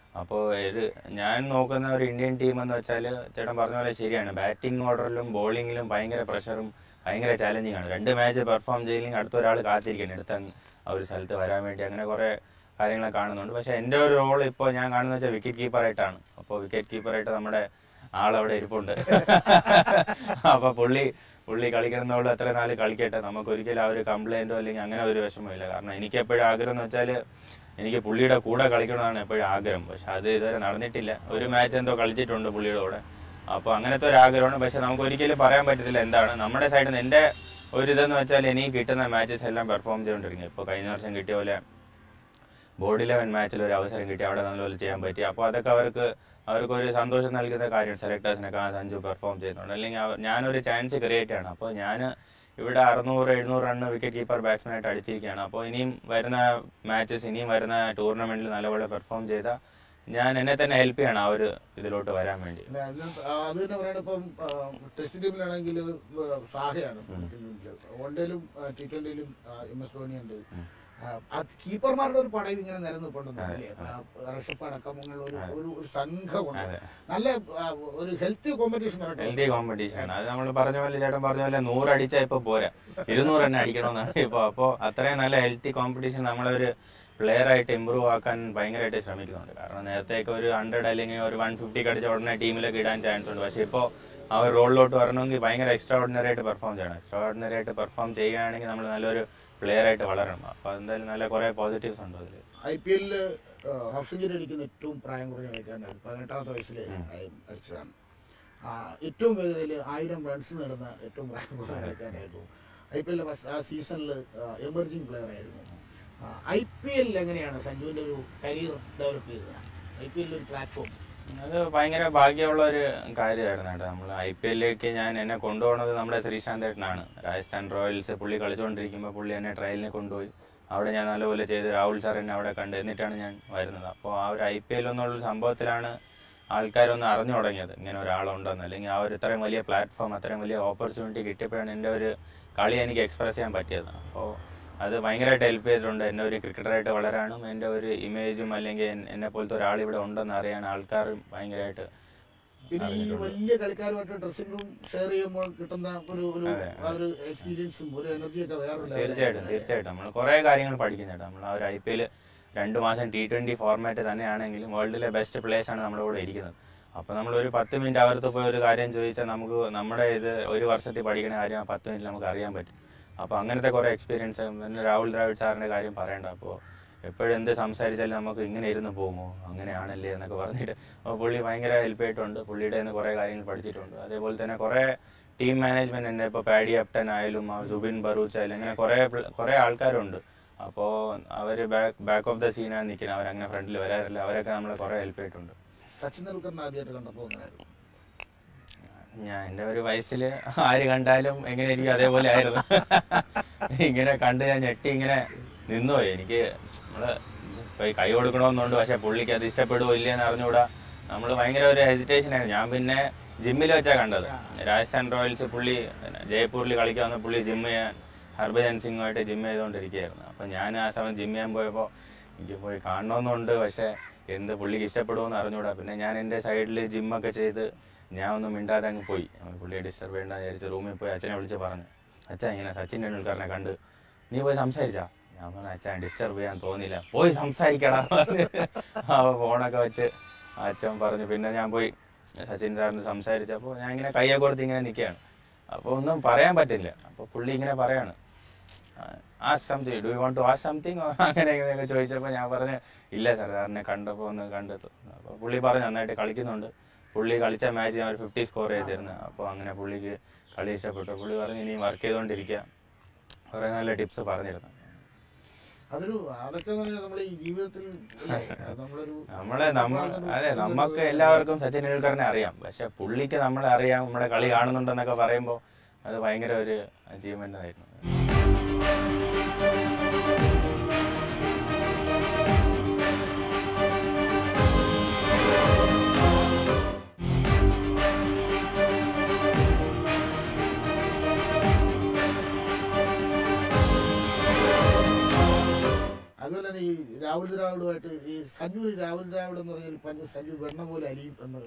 അപ്പോൾ ഇത് ഞാൻ നോക്കുന്ന ഒരു ഇന്ത്യൻ ടീം എന്ന് വെച്ചാൽ ചേട്ടൻ പറഞ്ഞ പോലെ ശരിയാണ് ബാറ്റിംഗ് ഓർഡറിലും ബോളിങ്ങിലും ഭയങ്കര പ്രഷറും ഭയങ്കര ചാലഞ്ചിങ് ആണ് രണ്ട് മാച്ച് പെർഫോം ചെയ്തില്ലെങ്കിൽ അടുത്ത ഒരാൾ കാത്തിരിക്കണം എടുത്ത ആ ഒരു സ്ഥലത്ത് വരാൻ വേണ്ടി അങ്ങനെ കുറേ കാര്യങ്ങൾ കാണുന്നുണ്ട് പക്ഷേ എൻ്റെ ഒരു റോൾ ഇപ്പോൾ ഞാൻ കാണുന്നത് വെച്ചാൽ വിക്കറ്റ് കീപ്പറായിട്ടാണ് അപ്പോൾ വിക്കറ്റ് കീപ്പറായിട്ട് നമ്മുടെ ആളവിടെ ഇരിപ്പുണ്ട് അപ്പോൾ പുള്ളി പുള്ളി കളിക്കണമെന്നുള്ള എത്ര നാല് കളിക്കട്ടെ നമുക്ക് ഒരിക്കലും ആ ഒരു കംപ്ലൈൻറ്റോ അല്ലെങ്കിൽ അങ്ങനെ ഒരു വിഷമമില്ല കാരണം എനിക്ക് എപ്പോഴും ആഗ്രഹം എന്ന് വെച്ചാൽ എനിക്ക് പുള്ളിയുടെ കൂടെ കളിക്കണമെന്നാണ് എപ്പോഴും ആഗ്രഹം പക്ഷെ അത് ഇതുവരെ നടന്നിട്ടില്ല ഒരു മാച്ച് എന്തോ കളിച്ചിട്ടുണ്ട് പുള്ളിയുടെ കൂടെ അപ്പോൾ അങ്ങനത്തെ ഒരു ആഗ്രഹമാണ് പക്ഷെ നമുക്ക് ഒരിക്കലും പറയാൻ പറ്റത്തില്ല എന്താണ് നമ്മുടെ സൈഡിൽ നിന്ന് എൻ്റെ ഒരു ഇതെന്ന് വെച്ചാൽ എനിക്ക് കിട്ടുന്ന മാച്ചസ് എല്ലാം പെർഫോം ചെയ്തുകൊണ്ടിരിക്കും ഇപ്പോൾ കഴിഞ്ഞ വർഷം കിട്ടിയ പോലെ ബോർഡ് ഇലവൻ മാച്ചിൽ ഒരു അവസരം കിട്ടി അവിടെ നല്ലപോലെ ചെയ്യാൻ പറ്റി അപ്പോൾ അതൊക്കെ അവർക്ക് അവർക്ക് ഒരു സന്തോഷം നൽകുന്ന കാര്യം സെലക്ടേഴ്സിനൊക്കെ ആ സഞ്ജു പെർഫോം ചെയ്യുന്നുണ്ട് അല്ലെങ്കിൽ അവർ- ഞാനൊരു ചാൻസ് ക്രിയേറ്റ് ആണ് അപ്പോൾ ഞാൻ ഇവിടെ അറുന്നൂറ് എഴുന്നൂറ് റണ്ണ് വിക്കറ്റ് കീപ്പർ ബാറ്റ്സ്മാൻ ആയിട്ട് അടിച്ചിരിക്കുകയാണ് അപ്പോൾ ഇനിയും വരുന്ന മാച്ചസ് ഇനിയും വരുന്ന ടൂർണമെന്റിൽ നല്ലപോലെ പെർഫോം ചെയ്ത ഞാൻ എന്നെ തന്നെ ഹെൽപ്പ് ചെയ്യണം ആ ഒരു ഇതിലോട്ട് വരാൻ വേണ്ടി പിന്നെ അതിന് അത് തന്നെ പറയണ ഇപ്പം ടെസ്റ്റ് ടീമിലാണെങ്കിൽ സാഹയാണ് വൺ ഡേയിലും ടി ട്വന്റിയിലും എം എസ് ധോണി ഉണ്ട് ആ കീപ്പർമാരുടെ ഒരു പടയും ഇങ്ങനെ നിലനിൽപ്പുണ്ടെന്ന് ഋഷഭ് അടക്കമുള്ള ഒരു ഒരു ഒരു സംഘമുണ്ട് അതെ. നല്ല ആ, ഒരു ഹെൽത്തി കോമ്പറ്റീഷൻ നടക്കും ഹെൽത്തി കോമ്പറ്റീഷൻ ആണ് അത് നമ്മൾ പറഞ്ഞ പോലെ ചേട്ടൻ പറഞ്ഞ പോലെ നൂറ് അടിച്ചാൽ ഇപ്പൊ പോരാ ഇരുന്നൂറ് തന്നെ അടിക്കണമെന്നാണ് ഇപ്പൊ അപ്പോൾ അത്രയും നല്ല ഹെൽത്തി കോമ്പറ്റീഷൻ നമ്മളൊരു പ്ലെയർ ആയിട്ട് ഇമ്പ്രൂവ് ആക്കാൻ ഭയങ്കരമായിട്ട് ശ്രമിക്കുന്നുണ്ട് കാരണം നേരത്തെയൊക്കെ ഒരു ഹൺഡ്രഡ് അല്ലെങ്കിൽ ഒരു വൺ ഫിഫ്റ്റി അടിച്ച ഉടനെ ടീമിലേക്ക് ഇടാൻ ചാൻസ് ഉണ്ട് പക്ഷേ ഇപ്പോൾ ആ ഒരു റോളിലോട്ട് വരണമെങ്കിൽ ഭയങ്കര എക്സ്ട്രാ ഓർഡിനറി ആയിട്ട് പെർഫോം ചെയ്യണം എക്സ്ട്രാ ഓർഡിനറി ആയിട്ട് പെർഫോം ചെയ്യുകയാണെങ്കിൽ നമ്മൾ നല്ലൊരു പ്ലെയർ ആയിട്ട് വളരണം അപ്പോൾ എന്തായാലും നല്ല കുറേ പോസിറ്റീവ്സ് ഉണ്ട് അതിൽ ഐ പി എല്ലില് ഹാഫ് സെഞ്ചുറി അടിക്കുന്ന ഏറ്റവും പ്രായം കുറഞ്ഞ കളിക്കാരനാണ് പതിനെട്ടാമത്തെ വയസ്സിൽ അടിച്ചതാണ് ആ, ഏറ്റവും വേഗതയിൽ ആയിരം റൺസ് നേടുന്ന ഏറ്റവും പ്രായം കുറഞ്ഞ കളിക്കാരായിരുന്നു ഐ പി എല്ലിലെ ആ സീസണിൽ എമർജിങ് പ്ലെയർ ആയിരുന്നു ഐ പി എല്ലിൽ എങ്ങനെയാണ് സഞ്ജുവിൻ്റെ ഒരു കരിയർ ഡെവലപ്പ് ചെയ്തത് ഐ പി എല്ലിൽ ഒരു പ്ലാറ്റ്ഫോം അത് ഭയങ്കര ഭാഗ്യമുള്ള ഒരു കാര്യമായിരുന്നു കേട്ടോ നമ്മൾ ഐ പി എല്ലിലേക്ക് ഞാൻ എന്നെ കൊണ്ടുപോകുന്നത് നമ്മുടെ ശ്രീശാന്ത് ഏട്ടനാണ് രാജസ്ഥാൻ റോയൽസ് പുള്ളി കളിച്ചുകൊണ്ടിരിക്കുമ്പോൾ പുള്ളി എന്നെ ട്രയലിന് കൊണ്ടുപോയി അവിടെ ഞാൻ നല്ലപോലെ ചെയ്ത് രാഹുൽ സാർ എന്നെ അവിടെ കണ്ട് എന്നിട്ടാണ് ഞാൻ വരുന്നത് അപ്പോൾ ആ ഒരു ഐ പി എൽ എന്നുള്ള സംഭവത്തിലാണ് ആൾക്കാരൊന്ന് അറിഞ്ഞു തുടങ്ങിയത് ഇങ്ങനെ ഒരാളുണ്ടെന്ന് അല്ലെങ്കിൽ ആ ഒരു ഇത്രയും വലിയ പ്ലാറ്റ്ഫോം അത്രയും വലിയ ഓപ്പർച്യൂണിറ്റി കിട്ടിയപ്പോഴാണ് എൻ്റെ ഒരു കളി എനിക്ക് എക്സ്പ്രസ് ചെയ്യാൻ പറ്റിയത് അപ്പോൾ അത് ഭയങ്കരമായിട്ട് ഹെൽപ്പ് ചെയ്തിട്ടുണ്ട് എന്നെ ഒരു ക്രിക്കറ്ററായിട്ട് വളരാനും എൻ്റെ ഒരു ഇമേജും അല്ലെങ്കിൽ എൻ- എന്നെ പോലത്തെ ഒരാൾ ഇവിടെ ഉണ്ടെന്ന് അറിയാൻ ആൾക്കാർ ഭയങ്കരമായിട്ട് പിന്നെ ഈ വലിയ കളിക്കാരുമായിട്ട് ഡ്രസ്സിംഗ് റൂം ഷെയർ ചെയ്യുമ്പോൾ കിട്ടുന്ന ഒരു ഒരു ആ ഒരു എക്സ്പീരിയൻസും ഒരു എനർജിയൊക്കെ വേറെ തീർച്ചയായിട്ടും തീർച്ചയായിട്ടും നമ്മൾ കുറേ കാര്യങ്ങൾ പഠിക്കുന്നുണ്ട് നമ്മൾ ആ ഒരു ഐ പി എൽ രണ്ട് മാസം ടി ട്വന്റി ഫോർമാറ്റ് തന്നെയാണെങ്കിലും വേൾഡിലെ ബെസ്റ്റ് പ്ലേയേഴ്സ് ആണ് നമ്മുടെ കൂടെ ഇരിക്കുന്നത് അപ്പോൾ നമ്മൾ ഒരു പത്ത് മിനിറ്റ് അവർക്ക് പോയി ഒരു കാര്യം ചോദിച്ചാൽ നമുക്ക് നമ്മുടെ ഇത് ഒരു വർഷത്തിൽ പഠിക്കുന്ന കാര്യം ആ പത്ത് മിനിറ്റ് നമുക്ക് അറിയാൻ പറ്റും അപ്പോൾ അങ്ങനത്തെ കുറേ എക്സ്പീരിയൻസ് പിന്നെ രാഹുൽ ദ്രാവിഡ് സാറിൻ്റെ കാര്യം പറയണ്ട അപ്പോൾ എപ്പോഴും എന്ത് സംസാരിച്ചാലും നമുക്ക് ഇങ്ങനെ ഇരുന്ന് പോകുമോ അങ്ങനെയാണല്ലേ എന്നൊക്കെ പറഞ്ഞിട്ട് അപ്പോൾ പുള്ളി ഭയങ്കര ഹെൽപ്പ് ചെയ്തിട്ടുണ്ട് പുള്ളിയുടെ നിന്ന് കുറേ കാര്യങ്ങൾ പഠിച്ചിട്ടുണ്ട് അതേപോലെ തന്നെ കുറേ ടീം മാനേജ്മെന്റ് ഉണ്ട് ഇപ്പോൾ പാഡി അപ്റ്റൻ ആയാലും ആ സുബിൻ ബറൂച്ച് ആയാലും ഇങ്ങനെ കുറേ പ്ല- കുറേ ആൾക്കാരുണ്ട് അപ്പോൾ അവർ ബാക്ക് ബാക്ക് ഓഫ് ദ സീനാണ് നിൽക്കുന്നത് അവരങ്ങനെ ഫ്രണ്ടിൽ വരാറില്ല അവരൊക്കെ നമ്മളെ കുറേ ഹെൽപ്പ് ചെയ്തിട്ടുണ്ട് സച്ചിൻ ടെണ്ടുൽക്കറിനെ ആദ്യമായിട്ട് കണ്ടപ്പോൾ എങ്ങനെയായിരുന്നു ഞാൻ എൻ്റെ ഒരു വയസ്സിൽ ആര് കണ്ടാലും എങ്ങനെ ഇരിക്കും അതേപോലെ ആയിരുന്നു ഇങ്ങനെ കണ്ട് ഞാൻ ഞെട്ടി ഇങ്ങനെ നിന്നുപോയി എനിക്ക് നമ്മള് പോയി കൈ കൊടുക്കണമെന്നുണ്ട് പക്ഷെ പുള്ളിക്ക് അത് ഇഷ്ടപ്പെടുവോ ഇല്ലയെന്ന് അറിഞ്ഞുകൂടാ നമ്മൾ ഭയങ്കര ഒരു ഹെസിറ്റേഷൻ ആയിരുന്നു ഞാൻ പിന്നെ ജിമ്മിൽ വെച്ചാ കണ്ടത് രാജസ്ഥാൻ റോയൽസ് പുള്ളി ജയ്പൂരിൽ കളിക്കാൻ വന്ന പുള്ളി ജിം ചെയ്യാൻ ഹർഭജൻ സിംഗുമായിട്ട് ജിം ചെയ്തുകൊണ്ടിരിക്കുകയായിരുന്നു അപ്പം ഞാൻ ആ സമയം ജിം ചെയ്യാൻ പോയപ്പോൾ എനിക്ക് പോയി കാണണമെന്നുണ്ട് പക്ഷേ എന്ത് പുള്ളിക്ക് ഇഷ്ടപ്പെടുമോ അറിഞ്ഞൂടാ പിന്നെ ഞാൻ എൻ്റെ സൈഡിൽ ജിമ്മൊക്കെ ചെയ്ത് ഞാൻ ഒന്നും മിണ്ടാതെ അങ്ങ് പോയി അപ്പോൾ പുള്ളിയെ ഡിസ്റ്റർബ് ചെയ്യേണ്ട വിചാരിച്ച് റൂമിൽ പോയി അച്ഛനെ വിളിച്ച് പറഞ്ഞു അച്ഛൻ ഇങ്ങനെ സച്ചിൻ ടെണ്ടുൽക്കറിനെ കണ്ട് നീ പോയി സംസാരിച്ചാ ഞാൻ പറഞ്ഞു അച്ഛൻ ഡിസ്റ്റർബ് ചെയ്യാൻ തോന്നിയില്ല പോയി സംസാരിക്കടാ അപ്പോൾ ഫോണൊക്കെ വെച്ച് അച്ഛൻ പറഞ്ഞു പിന്നെ ഞാൻ പോയി സച്ചിൻ സാറിന് സംസാരിച്ചപ്പോൾ ഞാൻ ഇങ്ങനെ കയ്യെ കൊടുത്ത് ഇങ്ങനെ നിൽക്കുകയാണ് അപ്പോൾ ഒന്നും പറയാൻ പറ്റില്ല അപ്പോൾ പുള്ളി ഇങ്ങനെ പറയാണ് ah something do you want to ah something അങ്ങനെ ഇങ്ങനെയൊക്കെ ചോദിച്ചപ്പോൾ ഞാൻ പറഞ്ഞു ഇല്ല സാർ സാറിനെ കണ്ടപ്പോൾ ഒന്ന് കണ്ടെത്തു അപ്പോൾ പുള്ളി പറഞ്ഞു നന്നായിട്ട് കളിക്കുന്നുണ്ട് പുള്ളി കളിച്ച മാച്ച് ഞാൻ ഒരു ഫിഫ്റ്റി സ്കോർ ചെയ്തിരുന്നു അപ്പോൾ അങ്ങനെ പുള്ളിക്ക് കളി ഇഷ്ടപ്പെട്ടു പുള്ളി പറഞ്ഞു ഇനി വർക്ക് ചെയ്തുകൊണ്ടിരിക്കുക കുറേ നല്ല ടിപ്സ് പറഞ്ഞിരുന്നു അതൊരു അതൊക്കെ എന്ന് പറഞ്ഞാൽ നമ്മുടെ ഈ ജീവിതത്തിൽ അല്ലേ, അത് നമ്മളൊരു നമ്മളെ നമ്മ അതെ നമുക്ക് എല്ലാവർക്കും സച്ചിൻ ടെണ്ടുൽക്കറിനെ അറിയാം പക്ഷെ പുള്ളിക്ക് നമ്മളെ അറിയാം നമ്മുടെ കളി കാണുന്നുണ്ടെന്നൊക്കെ പറയുമ്പോൾ അത് ഭയങ്കര ഒരു അച്ചീവ്മെന്റ് ആയിരുന്നു അതുപോലെ തന്നെ ഈ രാഹുൽ ദ്രാവിഡുമായിട്ട് ഈ സജു രാഹുൽ ദ്രാവിഡ് എന്ന് പറഞ്ഞാൽ പണ്ട് സജു വെണ്ണ പോലെ അലിയും എന്ന്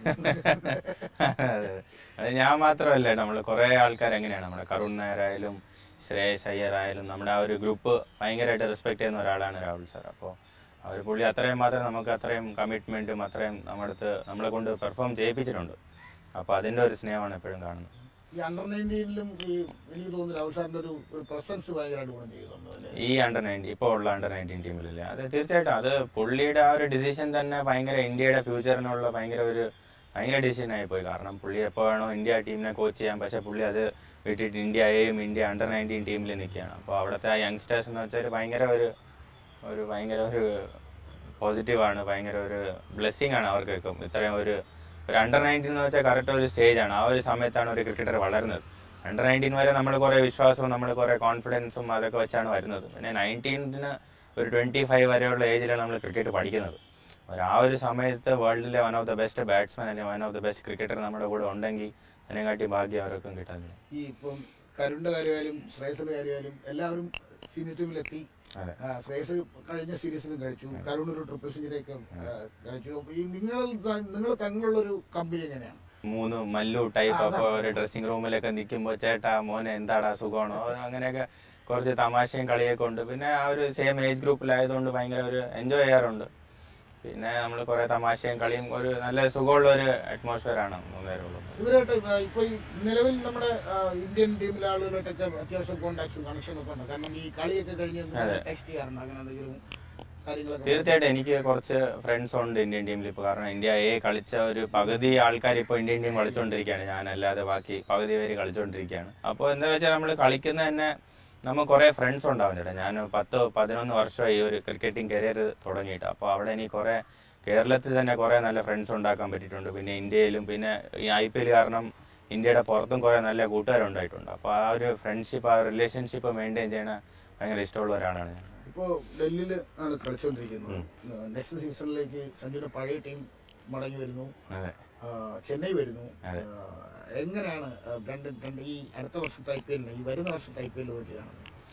അതെ. അത് ഞാൻ മാത്രമല്ല നമ്മൾ കുറെ ആൾക്കാർ എങ്ങനെയാണ് നമ്മുടെ കരുൺ നായരായാലും ശ്രേയസ് അയ്യർ ആയാലും നമ്മുടെ ആ ഒരു ഗ്രൂപ്പ് ഭയങ്കരമായിട്ട് റെസ്പെക്ട് ചെയ്യുന്ന ഒരാളാണ് രാഹുൽ സാർ അപ്പോൾ അവർ പുള്ളി അത്രയും മാത്രം നമുക്ക് അത്രയും കമ്മിറ്റ്മെന്റും അത്രയും നമ്മുടെ അടുത്ത് നമ്മളെ കൊണ്ട് പെർഫോം ചെയ്യിപ്പിച്ചിട്ടുണ്ട് അപ്പോൾ അതിന്റെ ഒരു സ്നേഹമാണ് എപ്പോഴും കാണുന്നത് ഈ അണ്ടർ നയൻറ്റീനിലും ഈ എനിക്ക് തോന്നുന്നു രാഹുൽ സാറിന്റെ ഒരു പ്രസൻസ് ഭയങ്കരമായിട്ട് ഗുണം ചെയ്യുന്നുണ്ട് അല്ലേ ഈ അണ്ടർ നയൻറ്റീൻ ഇപ്പോൾ ഉള്ള അണ്ടർ നയൻറ്റീൻ ടീമിലില്ലേ അത് തീർച്ചയായിട്ടും അത് പുള്ളിയുടെ ആ ഒരു ഡിസിഷൻ തന്നെ ഭയങ്കര ഇന്ത്യയുടെ ഫ്യൂച്ചറിനുള്ള ഭയങ്കര ഒരു ഭയങ്കര ഡിസിഷൻ ആയി പോയി കാരണം പുള്ളി എപ്പോൾ വേണോ ഇന്ത്യ ടീമിനെ കോച്ച് ചെയ്യാം പക്ഷെ പുള്ളി അത് വിട്ടിട്ട് ഇന്ത്യ എയും ഇന്ത്യ അണ്ടർ നയൻറ്റീൻ ടീമിൽ നിൽക്കുകയാണ് അപ്പോൾ അവിടുത്തെ ആ യങ്സ്റ്റേഴ്സ് എന്ന് വെച്ചാൽ ഭയങ്കര ഒരു ഒരു ഭയങ്കര ഒരു പോസിറ്റീവാണ് ഭയങ്കര ഒരു ബ്ലെസ്സിങ് ആണ് അവർക്കൊക്കെ ഇത്രയും ഒരു ഒരു അണ്ടർ നയൻറ്റീൻ എന്ന് വെച്ചാൽ കറക്റ്റ് ഒരു സ്റ്റേജ് ആണ് ആ ഒരു സമയത്താണ് ഒരു ക്രിക്കറ്റർ വളരുന്നത് അണ്ടർ നയൻറ്റീൻ വരെ നമ്മൾ കുറേ വിശ്വാസവും നമ്മൾ കുറേ കോൺഫിഡൻസും അതൊക്കെ വെച്ചാണ് വരുന്നത് പിന്നെ നയൻറ്റീൻത്തിന് ഒരു ട്വൻറ്റി ഫൈവ് വരെയുള്ള ഏജിലാണ് നമ്മൾ ക്രിക്കറ്റ് പഠിക്കുന്നത് ഒരു ആ ഒരു സമയത്ത് വേൾഡിലെ one of the best batsman അല്ലെങ്കിൽ one of the best cricketer നമ്മുടെ കൂടെ ഉണ്ടെങ്കിൽ അതിനെക്കാട്ടി ഭാഗ്യം അവർക്കും കിട്ടാനില്ല ഈ ഇപ്പം കരുണിന്റെ കാര്യമായാലും ശ്രേയസിന്റെ കാര്യമായാലും എല്ലാവരും സീനിയർ ടീമിലെത്തി അതെ ആ, ശ്രേയസ് കഴിഞ്ഞ സീരീസിലും കഴിച്ചു കരുൺ ഒരു ട്രിപ്പിൾ സെഞ്ചുറിയൊക്കെ കഴിച്ചു അപ്പൊ ഈ നിങ്ങൾ നിങ്ങൾ തങ്ങളുള്ള ഒരു കമ്പനി എങ്ങനെയാണ് മൂന്ന് മല്ലു ടൈപ്പ് അപ്പോൾ ഒരു ഡ്രസ്സിംഗ് റൂമിലൊക്കെ നിൽക്കുമ്പോൾ ചേട്ടാ മോനെ എന്താടാ സുഖമാണോ അങ്ങനെയൊക്കെ കുറച്ച് തമാശയും കളിയൊക്കെ ഉണ്ട് പിന്നെ ആ ഒരു സെയിം ഏജ് ഗ്രൂപ്പിലായതുകൊണ്ട് ഭയങ്കര ഒരു എൻജോയ് ചെയ്യാറുണ്ട് പിന്നെ നമ്മൾ കുറേ തമാശയും കളിയും ഒരു നല്ല സുഖമുള്ള ഒരു അറ്റ്മോസ്ഫിയർ ആണ് മൂന്നുപേരും ഉള്ളത് ഇവരായിട്ട് ആ, ഇപ്പൊ ഈ നിലവിൽ നമ്മുടെ ആ, ഇന്ത്യൻ ടീമിലെ ആളുകളായിട്ടൊക്കെ അത്യാവശ്യം കോണ്ടാക്ട്സും കണക്ഷനും ഒക്കെ ഉണ്ട് കാരണം ഈ കളിയൊക്കെ കഴിഞ്ഞ് ടെക്സ്റ്റ് ചെയ്യാറുണ്ട് അങ്ങനെ എന്തെങ്കിലും കാര്യങ്ങളൊക്കെ തീർച്ചയായിട്ടും എനിക്ക് കുറച്ച് ഫ്രണ്ട്സ് ഉണ്ട് ഇന്ത്യൻ ടീമിൽ ഇപ്പോൾ കാരണം ഇന്ത്യ എ കളിച്ച ഒരു പകുതി ആൾക്കാർ ഇപ്പോൾ ഇന്ത്യൻ ടീം കളിച്ചുകൊണ്ടിരിക്കുകയാണ് ഞാനല്ലാതെ ബാക്കി പകുതി പേര് കളിച്ചുകൊണ്ടിരിക്കുകയാണ് അപ്പോൾ എന്താ വെച്ചാൽ നമ്മൾ കളിക്കുന്ന തന്നെ നമുക്ക് കുറേ ഫ്രണ്ട്സ് ഉണ്ടാവും ചേട്ടാ ഞാൻ പത്ത് പതിനൊന്ന് വർഷമായി ഈ ഒരു ക്രിക്കറ്റിംഗ് കരിയർ തുടങ്ങിയിട്ട് അപ്പോൾ അവിടെ എനിക്ക് കുറേ കേരളത്തിൽ തന്നെ കുറേ നല്ല ഫ്രണ്ട്സ് ഉണ്ടാക്കാൻ പറ്റിയിട്ടുണ്ട് പിന്നെ ഇന്ത്യയിലും പിന്നെ ഈ ഐ പി എൽ കാരണം ഇന്ത്യയുടെ പുറത്തും കുറേ നല്ല കൂട്ടുകാരുണ്ടായിട്ടുണ്ട് അപ്പോൾ ആ ഒരു ഫ്രണ്ട്ഷിപ്പ് ആ റിലേഷൻഷിപ്പ് മെയിൻറ്റെയിൻ ചെയ്യണ ഭയങ്കര ഇഷ്ടമുള്ള ഒരാളാണ് ഞാൻ ഇപ്പോൾ ഡൽഹിയിൽ ആണ് കളിച്ചുകൊണ്ടിരിക്കുന്നത് നെക്സ്റ്റ് സീസണിലേക്ക് സഞ്ജുയുടെ പഴയ ടീം മടങ്ങി വരുന്നു അതെ ആ, ചെന്നൈ വരുന്നു അതെ. ആ, എങ്ങനെയാണ് ആ, രണ്ട് രണ്ട് ഈ അടുത്ത വർഷത്തെ ഐ പി എല്ലിന് ഈ വരുന്ന വർഷത്തെ ഐ പി എല്ലിൽ നോക്കിയാണ്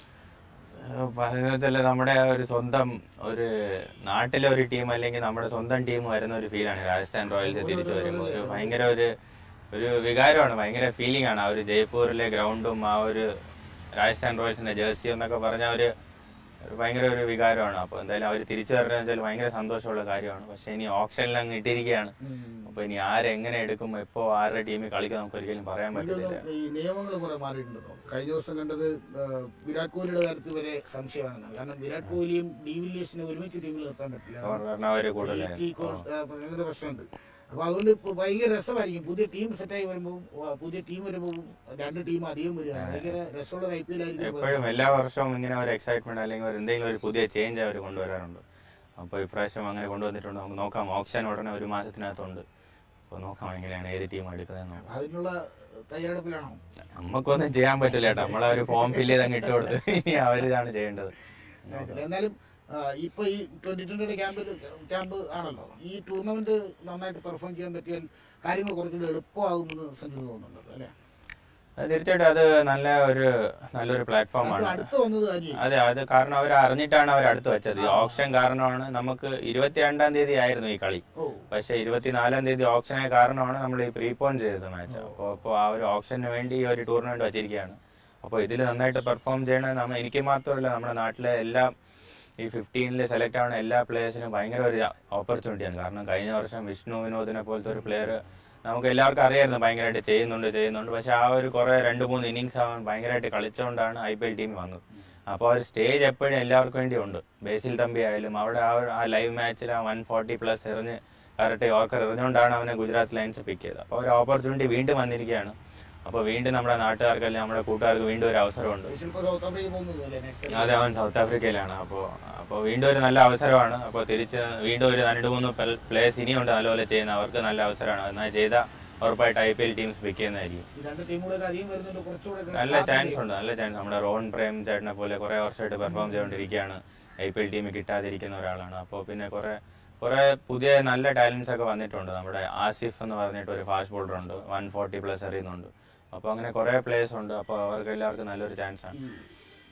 പറഞ്ഞാൽ നമ്മുടെ ആ ഒരു സ്വന്തം ഒരു നാട്ടിലെ ഒരു ടീം അല്ലെങ്കിൽ നമ്മുടെ സ്വന്തം ടീം വരുന്ന ഒരു ഫീലാണ് രാജസ്ഥാൻ റോയൽസ് തിരിച്ചു വരുമ്പോൾ ഒരു ഭയങ്കര ഒരു ഒരു വികാരമാണ് ഭയങ്കര ഫീലിംഗ് ആണ് ആ ഒരു ജയ്പൂരിലെ ഗ്രൗണ്ടും ആ ഒരു രാജസ്ഥാൻ റോയൽസിന്റെ ജേഴ്സി എന്നൊക്കെ പറഞ്ഞ ഒരു ഒരു ഭയങ്കര ഒരു വികാരമാണ് അപ്പോൾ എന്തായാലും അവർ തിരിച്ചു വരണമെന്ന് വെച്ചാൽ ഭയങ്കര സന്തോഷമുള്ള കാര്യമാണ് പക്ഷെ ഇനി ഓപ്ഷനിൽ അങ്ങ് ഇട്ടിരിക്കുകയാണ് അപ്പോൾ ഇനി ആരെങ്ങനെ എടുക്കും എപ്പോൾ ആരുടെ ടീമിൽ കളിക്കും നമുക്ക് ഒരിക്കലും പറയാൻ പറ്റില്ല എനിക്കൊന്നും ഈ നിയമങ്ങൾ കുറെ മാറിയിട്ടുണ്ടോ കഴിഞ്ഞ ദിവസം കണ്ടത് ആ, വിരാട് കോഹ്ലിയുടെ കാര്യത്തിൽ വരെ സംശയമാണ് കാരണം വിരാട് കോഹ്ലിയും ഡി വില്ലിയേഴ്സിനെ ഒരുമിച്ച് ടീമിൽ നിർത്താൻ പറ്റില്ല കാരണം അവർ കൂടുതൽ ഈ കോഴ്സ്, ആ, ഭയങ്കര പ്രശ്നമുണ്ട് അപ്പൊ അതുകൊണ്ട് ഇപ്പൊ ഭയങ്കര രസമായിരിക്കും പുതിയ ടീം സെറ്റായി വരുമ്പോൾ പുതിയ ടീം വരുമ്പോൾ രണ്ട് ടീം അധികം വരികയാണ് ഭയങ്കര രസമുള്ള ഐ പി എൽ ആയിരിക്കും എപ്പോഴും എല്ലാ വർഷവും ഇങ്ങനെ ഒരു എക്സൈറ്റ്മെന്റ് അല്ലെങ്കിൽ ഒരു എന്തെങ്കിലും ഒരു പുതിയ ചേഞ്ച് അവർ കൊണ്ടുവരാറുണ്ട് അപ്പോൾ ഇപ്രാവശ്യം അങ്ങനെ കൊണ്ടുവന്നിട്ടുണ്ട് നമുക്ക് നോക്കാം ഓപ്ഷൻ ഉടനെ ഒരു മാസത്തിനകത്തുണ്ട് അപ്പോൾ നോക്കാം എങ്ങനെയാണ് ഏത് ടീം എടുക്കുന്നതെന്ന് നോക്കാം അതിനുള്ള തയ്യാറെടുപ്പിലാണോ നമുക്കൊന്നും ചെയ്യാൻ പറ്റില്ല കേട്ടോ നമ്മളെ ഒരു ഫോം ഫില്ല് ചെയ്ത് അങ്ങ് ഇട്ട് കൊടുത്ത് ഇനി അവരിതാണ് ചെയ്യേണ്ടത് എന്നാലും ആ, ഇപ്പൊ ഈ ട്വന്റി ട്വന്റിയുടെ ക്യാമ്പിൽ ക്യാമ്പ് ആണല്ലോ ഈ ടൂർണമെന്റ് നന്നായിട്ട് പെർഫോം ചെയ്യാൻ പറ്റിയാൽ കാര്യങ്ങൾ കുറച്ചുകൂടി എളുപ്പമാകുമെന്ന് സഞ്ജു തോന്നുന്നുണ്ടല്ലോ അല്ലെ അത് തീർച്ചയായിട്ടും അത് നല്ല ഒരു നല്ലൊരു പ്ലാറ്റ്ഫോമാണ് അടുത്ത് വന്നത് കാര്യം അതെ അത് കാരണം അവർ അറിഞ്ഞിട്ടാണ് അവർ അടുത്ത് വെച്ചത് ഈ ഓപ്ഷൻ കാരണമാണ് നമുക്ക് ഇരുപത്തിരണ്ടാം തീയതി ആയിരുന്നു ഈ കളി ഓ പക്ഷെ ഇരുപത്തിനാലാം തീയതി ഓപ്ഷനായ കാരണമാണ് നമ്മൾ ഈ പ്രീപോൺ ചെയ്തത് മാച്ച് അപ്പോൾ അപ്പോൾ ആ ഒരു ഓപ്ഷന് വേണ്ടി ഈ ഒരു ടൂർണമെന്റ് വെച്ചിരിക്കുകയാണ് അപ്പോൾ ഇതിൽ നന്നായിട്ട് പെർഫോം ചെയ്യണ നമ്മൾ എനിക്ക് മാത്രമല്ല നമ്മുടെ നാട്ടിലെ എല്ലാ ഈ ഫിഫ്റ്റീനിൽ സെലക്ട് ആവുന്ന എല്ലാ പ്ലേയേഴ്സിനും ഭയങ്കര ഒരു ഓപ്പർച്യൂണിറ്റിയാണ് കാരണം കഴിഞ്ഞ വർഷം വിഷ്ണു വിനോദിനെ പോലത്തെ ഒരു പ്ലെയർ നമുക്ക് എല്ലാവർക്കും അറിയായിരുന്നു ഭയങ്കരമായിട്ട് ചെയ്യുന്നുണ്ട് ചെയ്യുന്നുണ്ട് പക്ഷെ ആ ഒരു കുറെ രണ്ട് മൂന്ന് ഇന്നിങ്സ് ആവാൻ ഭയങ്കരമായിട്ട് കളിച്ചുകൊണ്ടാണ് ഐ പി എൽ ടീം വന്നത് അപ്പോൾ ആ ഒരു സ്റ്റേജ് എപ്പോഴും എല്ലാവർക്കും വേണ്ടി ഉണ്ട് ബേസിൽ തമ്പി ആയാലും അവിടെ ആ ഒരു- ആ ലൈവ് മാച്ചിൽ ആ വൺ ഫോർട്ടി പ്ലസ് എറിഞ്ഞ് കറക്റ്റ് യോർക്കർ എറിഞ്ഞുകൊണ്ടാണ് അവനെ ഗുജറാത്ത് ലയൻസ് പിക്ക് ചെയ്തത് അപ്പോൾ ഒരു ഓപ്പർച്യൂണിറ്റി വീണ്ടും വന്നിരിക്കുകയാണ് അപ്പോൾ വീണ്ടും നമ്മുടെ നാട്ടുകാർക്ക് അല്ലെങ്കിൽ നമ്മുടെ കൂട്ടുകാർക്ക് വീണ്ടും ഒരു അവസരമുണ്ട് ഇപ്പൊ സൗത്ത് ആഫ്രിക്ക പോകുന്നു അല്ലേ നെക്സ്റ്റ് അതെ അവൻ സൗത്ത് ആഫ്രിക്കയിലാണ് അപ്പോൾ അപ്പോൾ വീണ്ടും ഒരു നല്ല അവസരമാണ് അപ്പോൾ തിരിച്ച് വീണ്ടും ഒരു രണ്ട് മൂന്ന് പ്ലേയേഴ്സ് ഇനിയുണ്ട് നല്ലപോലെ ചെയ്യുന്ന അവർക്ക് നല്ല അവസരമാണ് എന്നാൽ ചെയ്താൽ ഉറപ്പായിട്ട് I P L teams pick ചെയ്യുന്നതായിരിക്കും ഈ രണ്ട് ടീമുകളൊക്കെ അധികം വരുന്നുണ്ട് കുറച്ചുകൂടെ നല്ല ചാൻസ് ഉണ്ട് നല്ല ചാൻസ് നമ്മുടെ റോൺ പ്രേം ചേട്ടനെ പോലെ കുറെ വർഷമായിട്ട് പെർഫോം ചെയ്തുകൊണ്ടിരിക്കുകയാണ് ഐ പി എൽ ടീമിൽ കിട്ടാതിരിക്കുന്ന ഒരാളാണ് അപ്പോൾ പിന്നെ കുറെ കുറെ പുതിയ നല്ല ടാലൻസ് ഒക്കെ വന്നിട്ടുണ്ട് നമ്മുടെ ആസിഫ് എന്ന് പറഞ്ഞിട്ട് ഒരു ഫാസ്റ്റ് ബോളർ ഉണ്ട് വൺ ഫോർട്ടി പ്ലസ് എറിയുന്നുണ്ട് അപ്പോൾ അങ്ങനെ കുറെ പ്ലേയേഴ്സ് ഉണ്ട് അപ്പോൾ അവർക്ക് എല്ലാവർക്കും നല്ലൊരു ചാൻസ് ആണ് ഈ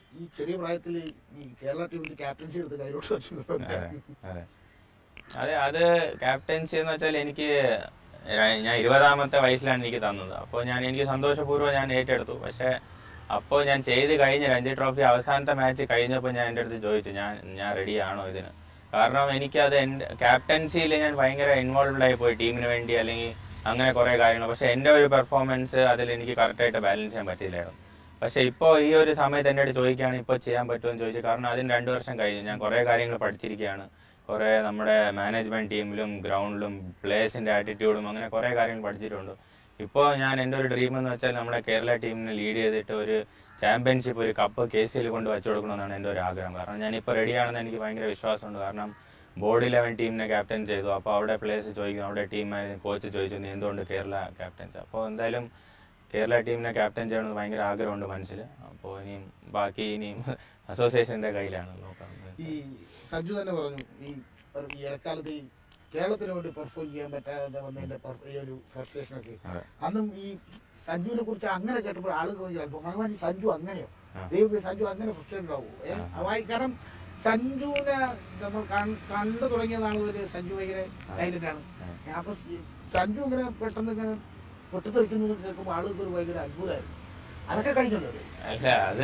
ഈ ചെറിയ പ്രായത്തിൽ ഈ കേരള ടീമിന്റെ ക്യാപ്റ്റൻസി എടുത്ത് കൈലോട്ട് വെച്ചു അതെ അതെ അതെ അത് ക്യാപ്റ്റൻസി എന്ന് വെച്ചാൽ എനിക്ക് ര- ഞാൻ ഇരുപതാമത്തെ വയസ്സിലാണ് എനിക്ക് തന്നത് അപ്പോൾ ഞാൻ എനിക്ക് സന്തോഷപൂർവ്വം ഞാൻ ഏറ്റെടുത്തു പക്ഷേ അപ്പോൾ ഞാൻ ചെയ്ത് കഴിഞ്ഞ രഞ്ജി ട്രോഫി അവസാനത്തെ മാച്ച് കഴിഞ്ഞപ്പോൾ ഞാൻ എൻ്റെ അടുത്ത് ചോദിച്ചു ഞാൻ ഞാൻ റെഡി ആണോ ഇതിന് കാരണം എനിക്കത് എൻ്റെ ക്യാപ്റ്റൻസിയിൽ ഞാൻ ഭയങ്കര ഇൻവോൾവ്ഡ് ആയി പോയി ടീമിന് വേണ്ടി അല്ലെങ്കിൽ അങ്ങനെ കുറേ കാര്യങ്ങൾ പക്ഷേ എൻ്റെ ഒരു പെർഫോമൻസ് അതിൽ എനിക്ക് കറക്റ്റായിട്ട് ബാലൻസ് ചെയ്യാൻ പറ്റിയില്ലായിരുന്നു പക്ഷെ ഇപ്പോൾ ഈ ഒരു സമയത്ത് എൻ്റെ അടുത്ത് ചോദിക്കുകയാണെങ്കിൽ ഇപ്പോൾ ചെയ്യാൻ പറ്റുമെന്ന് ചോദിച്ചു കാരണം അതിന് രണ്ട് വർഷം കഴിഞ്ഞു ഞാൻ കുറേ കാര്യങ്ങൾ പഠിച്ചിരിക്കുകയാണ് കുറേ നമ്മുടെ മാനേജ്മെന്റ് ടീമിലും ഗ്രൗണ്ടിലും പ്ലേയേഴ്സിന്റെ ആറ്റിറ്റ്യൂഡും അങ്ങനെ കുറേ കാര്യങ്ങൾ പഠിച്ചിട്ടുണ്ട് ഇപ്പോൾ ഞാൻ എൻ്റെ ഒരു ഡ്രീം എന്ന് വെച്ചാൽ നമ്മുടെ കേരള ടീമിനെ ലീഡ് ചെയ്തിട്ട് ഒരു ചാമ്പ്യൻഷിപ്പ് ഒരു കപ്പ് കെ സിയിൽ കൊണ്ട് വെച്ചു കൊടുക്കണമെന്നാണ് എൻ്റെ ഒരു ആഗ്രഹം കാരണം ഞാനിപ്പോൾ റെഡിയാണെന്ന് എനിക്ക് ഭയങ്കര വിശ്വാസമുണ്ട് കാരണം ബോർഡ് ഇലവൻ ടീമിനെ ക്യാപ്റ്റൻ ചെയ്തു അപ്പോൾ അവിടെ പ്ലേയേഴ്സ് ചോദിക്കും അവിടെ ടീം കോച്ച് ചോദിച്ചു നീ എന്തുകൊണ്ട് കേരള ക്യാപ്റ്റൻസ് അപ്പോൾ എന്തായാലും കേരള ടീമിനെ ക്യാപ്റ്റൻ ചെയ്യണമെന്ന് ഭയങ്കര ആഗ്രഹമുണ്ട് മനസ്സിൽ അപ്പോൾ ഇനിയും ബാക്കി ഇനിയും അസോസിയേഷന്റെ കയ്യിലാണ് നോക്കാം ഈ സഞ്ജു തന്നെ പറഞ്ഞു ഈ ഒരു- ഈ ഇടക്കാലത്ത് ഈ കേരളത്തിന് വേണ്ടി പെർഫോം ചെയ്യാൻ പറ്റാതെ വന്നതിന്റെ per- ഈ ഒരു ഫ്രസ്ട്രേഷൻ ഒക്കെ അതെ. അന്നും ഈ സഞ്ജുവിനെ കുറിച്ച് അങ്ങനെ കേട്ടപ്പോൾ ആളുകൾ ഭയങ്കര അത്ഭുതം ഭഗവാൻ ഈ സഞ്ജു അങ്ങനെയോ ആ. ദൈവം സഞ്ജു അങ്ങനെ ഫ്രസ്ട്രേറ്റഡ് ആവൂ ഏ? അവായി- കാരണം സഞ്ജുവിനെ നമ്മൾ കൺ- കണ്ടു തുടങ്ങിയ നാൾ ഒരു സഞ്ജു ഭയങ്കര സൈലന്റ് ആണ് അപ്പൊ ഈ സഞ്ജു ഇങ്ങനെ പെട്ടെന്ന് ഇങ്ങനെ പൊട്ടിത്തെറിക്കുന്നത് കേൾക്കുമ്പോൾ ആളുകൾക്ക് ഒരു ഭയങ്കര അത്ഭുതമായിരുന്നു അതൊക്കെ കഴിഞ്ഞല്ലോ അത്. അല്ല അത്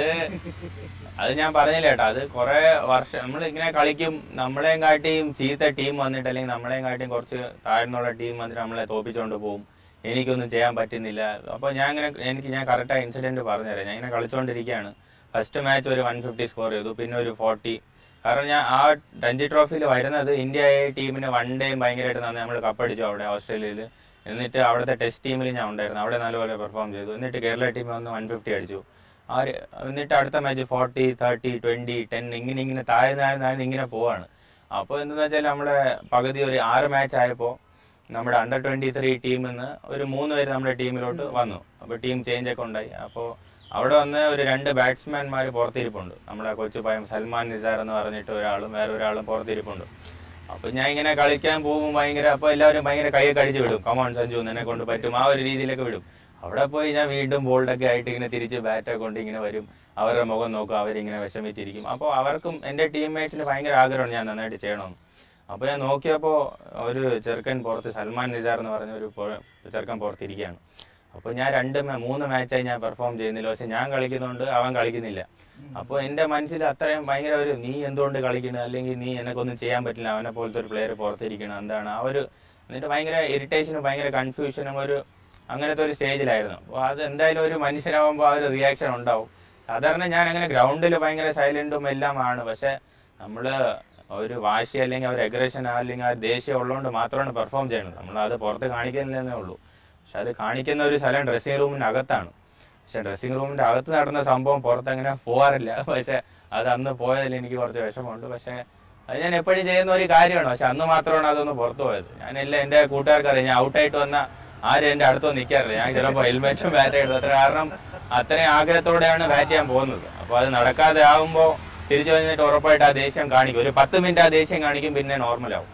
അത് ഞാൻ പറഞ്ഞില്ല കേട്ടോ അത് കുറെ വർഷം നമ്മൾ ഇങ്ങനെ കളിക്കും നമ്മളെയും കാട്ടിയും ചീത്ത ടീം വന്നിട്ട് അല്ലെങ്കിൽ നമ്മളെയും കാട്ടിയും കുറച്ച് താഴ്ന്നുള്ള ടീം വന്നിട്ട് നമ്മളെ തോപ്പിച്ചോണ്ട് പോകും എനിക്കൊന്നും ചെയ്യാൻ പറ്റുന്നില്ല അപ്പൊ ഞാൻ ഇങ്ങനെ എനിക്ക് ഞാൻ കറക്റ്റ് ഇൻസിഡന്റ് പറഞ്ഞുതരാം ഞാൻ ഇങ്ങനെ കളിച്ചുകൊണ്ടിരിക്കുകയാണ് ഫസ്റ്റ് മാച്ച് ഒരു വൺ ഫിഫ്റ്റി സ്കോർ ചെയ്തു പിന്നെ ഒരു ഫോർട്ടി കാരണം ഞാൻ ആ രഞ്ജി ട്രോഫിയിൽ വരുന്നത് ഇന്ത്യ ടീമിന് വൺ ഡേയും ഭയങ്കരമായിട്ട് നന്ദി നമ്മൾ കപ്പടിച്ചു അവിടെ ഓസ്ട്രേലിയയിൽ എന്നിട്ട് അവിടുത്തെ ടെസ്റ്റ് ടീമിൽ ഞാൻ ഉണ്ടായിരുന്നു അവിടെ നല്ലപോലെ പെർഫോം ചെയ്തു എന്നിട്ട് കേരള ടീം വന്ന് വൺ ഫിഫ്റ്റി അടിച്ചു ആ ഒരു- എന്നിട്ട് അടുത്ത match forty thirty twenty ten ഇങ്ങനെ ഇങ്ങനെ താഴ്ന്ന് താഴ്ന്ന് താഴ്ന്ന് ഇങ്ങനെ പോവാണ് അപ്പോൾ എന്താന്ന് വെച്ചാൽ നമ്മുടെ പകുതി ഒരു ആറ് മാച്ച് ആയപ്പോൾ നമ്മുടെ അണ്ടർ ട്വന്റി ത്രീ ടീമിൽ നിന്ന് ഒരു മൂന്ന് പേര് നമ്മുടെ ടീമിലോട്ട് വന്നു അപ്പോൾ ടീം ചേഞ്ച് ഒക്കെ ഉണ്ടായി അപ്പോൾ അവിടെ വന്ന് ഒരു രണ്ട് ബാറ്റ്സ്മാൻമാർ പുറത്തിരിപ്പുണ്ട് നമ്മുടെ കൊച്ചു പയ്യൻ സൽമാൻ നിസാർ എന്ന് പറഞ്ഞിട്ട് ഒരാളും വേറെ ഒരാളും പുറത്തിരിപ്പുണ്ട് അപ്പൊ ഞാൻ ഇങ്ങനെ കളിക്കാൻ പോകും ഭയങ്കര അപ്പൊ എല്ലാവരും ഭയങ്കര കൈയൊക്കെ അടിച്ച് വിടും കമോൺ സഞ്ജു നിന്നെ കൊണ്ട് പറ്റും ആ ഒരു രീതിയിലൊക്കെ വിടും അവിടെ പോയി ഞാൻ വീണ്ടും ബോൾഡൊക്കെ ആയിട്ട് ഇങ്ങനെ തിരിച്ച് ബാറ്റൊക്കെ കൊണ്ട് ഇങ്ങനെ വരും അവരുടെ മുഖം നോക്കും അവരിങ്ങനെ വിഷമിച്ചിരിക്കും അപ്പോൾ അവർക്കും എൻ്റെ ടീംമേറ്റ്സിന് ഭയങ്കര ആഗ്രഹമാണ് ഞാൻ നന്നായിട്ട് ചെയ്യണമെന്ന് അപ്പോൾ ഞാൻ നോക്കിയപ്പോൾ ഒരു ചെറുക്കൻ പുറത്ത് സൽമാൻ നിസാർ എന്ന് പറഞ്ഞ ഒരു പൊ- ചെറുക്കൻ പുറത്തിരിക്കുകയാണ് അപ്പോൾ ഞാൻ രണ്ട് മേ- മൂന്ന് മാച്ചായി ഞാൻ പെർഫോം ചെയ്യുന്നില്ല പക്ഷെ ഞാൻ കളിക്കുന്നതുകൊണ്ട് അവൻ കളിക്കുന്നില്ല അപ്പോൾ എൻ്റെ മനസ്സിൽ അത്രയും ഭയങ്കര ഒരു നീ എന്തുകൊണ്ട് കളിക്കണം അല്ലെങ്കിൽ നീ എനക്കൊന്നും ചെയ്യാൻ പറ്റില്ല അവനെ പോലത്തെ ഒരു പ്ലെയർ പുറത്തിരിക്കണം എന്താണ് ആ ഒരു എന്നിട്ട് ഭയങ്കര ഇറിറ്റേഷനും ഭയങ്കര കൺഫ്യൂഷനും ഒരു അങ്ങനത്തെ ഒരു സ്റ്റേജിലായിരുന്നു അപ്പോൾ അത് എന്തായാലും ഒരു മനുഷ്യനാവുമ്പോൾ ആ ഒരു റിയാക്ഷൻ ഉണ്ടാവും സാധാരണ ഞാൻ അങ്ങനെ ഗ്രൗണ്ടിൽ ഭയങ്കര സൈലന്റും എല്ലാം ആണ് പക്ഷെ നമ്മള് ഒരു വാശി അല്ലെങ്കിൽ ഒരു അഗ്രഷൻ അല്ലെങ്കിൽ ആ ഒരു ദേഷ്യം ഉള്ളതുകൊണ്ട് മാത്രമാണ് പെർഫോം ചെയ്യുന്നത് നമ്മൾ അത് പുറത്ത് കാണിക്കുന്നില്ലെന്നേ ഉള്ളൂ പക്ഷെ അത് കാണിക്കുന്ന ഒരു സ്ഥലം ഡ്രസ്സിംഗ് റൂമിന്റെ അകത്താണ് പക്ഷെ ഡ്രസ്സിംഗ് റൂമിന്റെ അകത്ത് നടന്ന സംഭവം പുറത്ത് അങ്ങനെ പോവാറില്ല പക്ഷെ അത് അന്ന് പോയതിൽ എനിക്ക് കുറച്ച് വിഷമമുണ്ട് പക്ഷെ അത് ഞാൻ എപ്പോഴും ചെയ്യുന്ന ഒരു കാര്യമാണ് പക്ഷെ അന്ന് മാത്രമാണ് അതൊന്ന് പുറത്തു പോയത് ഞാൻ എല്ലാം എന്റെ കൂട്ടുകാർക്ക് അറിയാം ഞാൻ ഔട്ടായിട്ട് വന്ന ആരും എന്റെ അടുത്തൊന്നും നിൽക്കാറില്ല ഞാൻ ചിലപ്പോൾ ഹെൽമെറ്റും ബാറ്റ് എടുത്തു അത്ര കാരണം അത്രയും ആഗ്രഹത്തോടെയാണ് ബാറ്റ് ചെയ്യാൻ പോകുന്നത് അപ്പൊ അത് നടക്കാതെ ആവുമ്പോൾ തിരിച്ചു വന്നിട്ട് ഉറപ്പായിട്ട് ആ ദേഷ്യം കാണിക്കും ഒരു പത്ത് മിനിറ്റ് ആ ദേഷ്യം കാണിക്കും പിന്നെ നോർമൽ ആവും